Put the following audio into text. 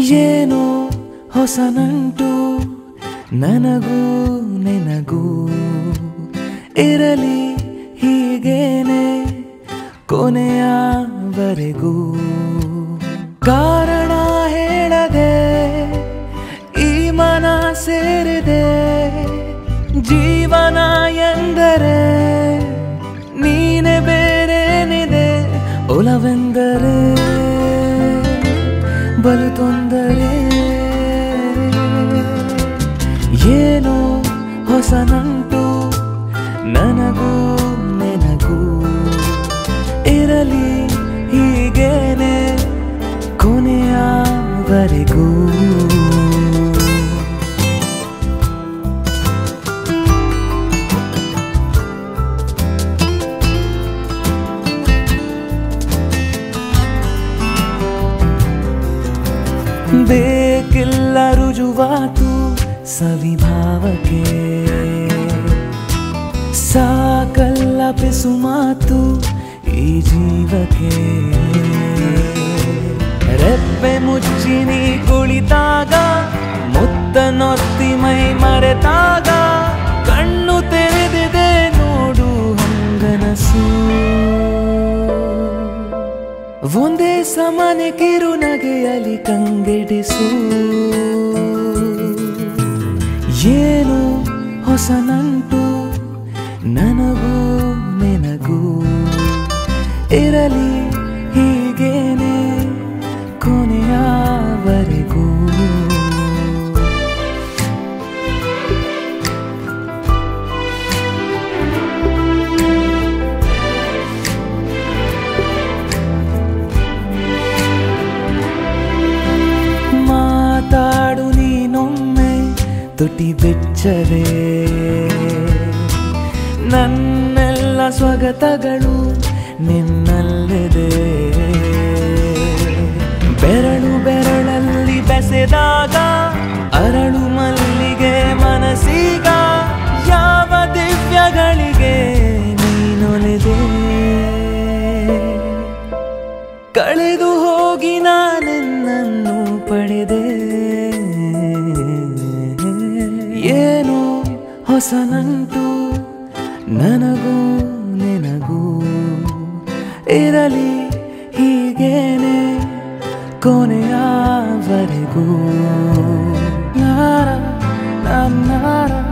ಏನೋ ಹೊಸ ನಂಟು ನನಗೂ ನಿನಗೂ ಇರಲಿ ಹೀಗೇನೆ ಕೊನೆಯವರೆಗೂ ಕಾರಣ ಹೇಳದೆ ಈ ಮನ ಸೇರಿದೆ ಜೀವನ ಎಂದರೆ ನೀನೆ ಬೇರೇನಿದೆ ಒಲವೆಂದರೆ ಬಲು ತೊಂದರೆ ಏನೋ ಹೊಸ ನಂಟು ನನಗೂ ನಿನಗೂ ಇರಲಿ ಹೀಗೇನೆ ಕೊನೆಯವರೆಗೂ ಬೇಕಿಲ್ಲ ರುಜುವಾತು ಸವಿಭಾವಕ್ಕೆ ಸಾಕಲ್ಲ ಪಿಸು ಮಾತು ಈ ಜೀವಕ್ಕೆ ರೆಪ್ಪೆ ಮುಚ್ಚಿ ನೀ ಕುಳಿತಾಗ ಮುತ್ತ ನೊತ್ತಿ ಮೈ ಮರೆತಾಗ ಕಣ್ಣು ತೆರೆದಿದೆ ನೋಡು ಹಂಗನಸು ಒಂದೇ ಸಮಾನೆ ಕಿರು ನಗೆಯಲಿ ಕಂಗೆಡಿಸು ಏನು ಹೊಸ ನಂಟು ನನಗೂ ನಿನಗೂ ಇರಲಿ ಹೀಗೇನೆ ಕೊನೆಯವರೆಗೂ ಮಾತಾಡು ನೀನೊಮ್ಮೆ ತುಟಿ ಬೆಚ್ಚರೆ ನನ್ನೆಲ್ಲ ಸ್ವಗತಗಳು ನಿನ್ನಲ್ಲಿದೆ ಬೆರಳು ಬೆರಳಲ್ಲಿ ಬೆಸೆದಾಗ ಅರಳು ಮಲ್ಲಿಗೆ ಮನಸ್ಸೀಗ ಯಾವ ದಿವ್ಯಗಳಿಗೆ ನೀನೊಲಿದೆ ಕಳೆದು ಹೋಗಿ ನಾನೆನ್ನನ್ನು ಪಡೆದೆ ಏನು ಹೊಸ ನಂಟು ನನಗೂ ನಿನಗೂ ಇರಲಿ ಹೀಗೇನೆ ಕೊನೆಯವರೆಗೂ ನಾರ ನಾರ